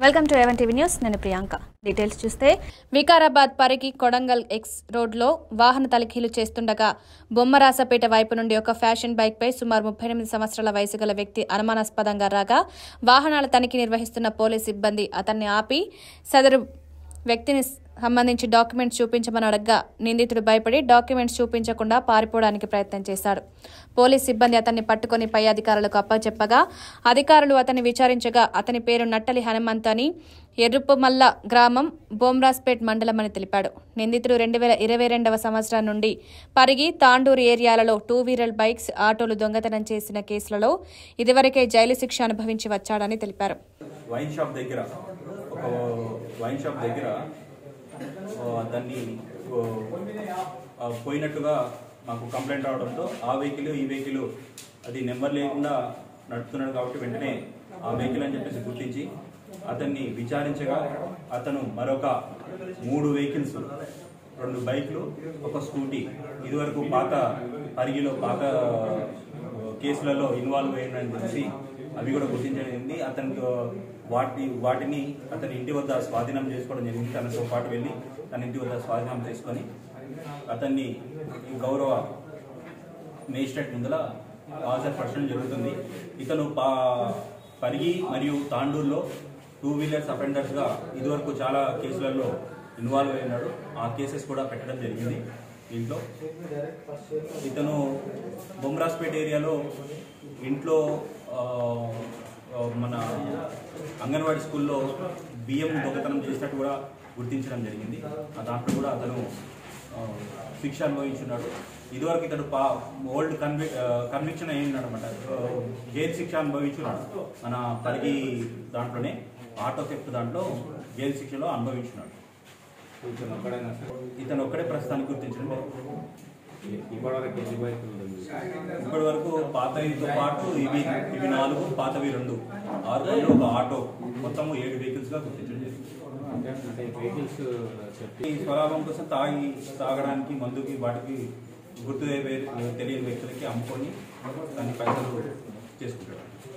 Welcome to even TV news నేను Priyanka details చూస్తే Vikarabad Parigi Kodangal X రోడ్లో వాహన తనిఖీలు చేస్తుండగా బొమ్మరాసపేట వైపు నుండి ఒక ఫ్యాషన్ బైక్పై సుమారు ముప్పై ఎనిమిది సంవత్సరాల వయసు గల వ్యక్తి అనుమానాస్పదంగా రాగా వాహనాల తనిఖీ నిర్వహిస్తున్న పోలీస్ సిబ్బంది అతన్ని ఆపి సదరు వ్యక్తిని సంబంధించి డాక్యుమెంట్స్ చూపించమని అడగ్గా నిందితుడు భయపడి డాక్యుమెంట్స్ చూపించకుండా పారిపోవడానికి ప్రయత్నం చేశాడు పోలీస్ సిబ్బంది అతన్ని పట్టుకొని పై అధికారులకు అప్పచెప్పగా అధికారులు అతన్ని విచారించగా అతని పేరు నట్టలి హనుమంత్ అని ఎర్రుప్పమల్ల గ్రామం బోమ్రాస్పేట్ మండలం అని తెలిపాడు నిందితుడు రెండు వేల ఇరవై రెండవ సంవత్సరం నుండి పరిగి తాండూరు ఏరియాలలో టూ వీలర్ బైక్స్ ఆటోలు దొంగతనం చేసిన కేసులలో ఇదివరకే జైలు శిక్ష అనుభవించి వచ్చాడని తెలిపారు వైన్ షాప్ దగ్గర ఒక వైన్ షాప్ దగ్గర ఆ, దాన్ని ఓ, ఆ, పోయినట్టుగా మాకు కంప్లైంట్ రావడంతో ఆ వెహికల్ ఈ వెహికల్ అది నెంబర్ లేకుండా నడుపుతున్నాడు కాబట్టి వెంటనే ఆ వెహికల్ అని చెప్పేసి గుర్తించి అతన్ని విచారించగా అతను మరొక మూడు వెహికల్స్ రెండు బైక్లు ఒక స్కూటీ ఇదివరకు పాత పరిగిలో పాత కేసులలో ఇన్వాల్వ్ అయ్యిందని తెలిసి అవి కూడా గుర్తించడం అతనికి వాటి వాటిని అతని ఇంటి వద్ద స్వాధీనం చేసుకోవడం జరిగింది తనతో పాటు వెళ్ళి తన ఇంటి వద్ద స్వాధీనం చేసుకొని అతన్ని గౌరవ మేజిస్ట్రేట్ ముందల హాజరుపరచడం జరుగుతుంది ఇతను పా పరిగి మరియు తాండూరులో టూ వీలర్స్ అఫెండర్స్గా ఇదివరకు చాలా కేసులలో ఇన్వాల్వ్ అయినాడు ఆ కేసెస్ కూడా పెట్టడం జరిగింది దీంట్లో ఇతను బొమ్రాస్పేట్ ఏరియాలో ఇంట్లో ఆ, ఆ, మన అంగన్వాడీ స్కూల్లో బియ్యం దొంగతనం చేసినట్టు కూడా గుర్తించడం జరిగింది ఆ దాంట్లో కూడా అతను ఆ, శిక్ష అనుభవించున్నాడు ఇదివరకు ఇతడు పా ఓల్డ్ కన్వి కన్విక్షన్ అయ్యిండు అనమాట జైలు శిక్ష అనుభవించున్నాడు మన పరిగి దాంట్లోనే ఆటో థెఫ్ట్ దాంట్లో జైలు శిక్షలో అనుభవించున్నాడు కొంచెం ఒక్కడైనా సార్ ఇతను ఒక్కడే ప్రస్తుతానికి గుర్తించడం జరిగింది. ఇప్పటివరకు ఎన్ని బైకులు ఉంది ఇప్పటి వరకు పాతవితో పాటు ఇవి ఇవి నాలుగు పాతవి రెండు ఆరు బండ్లు, ఒక ఆటో మొత్తం ఏడు వెహికల్స్ గా గుర్తించడం జరిగింది అంటే వెహికల్స్ చెప్పి ఈ స్వలాభం కోసం తాగి తాగడానికి మందుకి వాటికి గుర్తు తెలియని వ్యక్తులకి అమ్ముకొని దాన్ని పైసలు చేసుకుంటాడు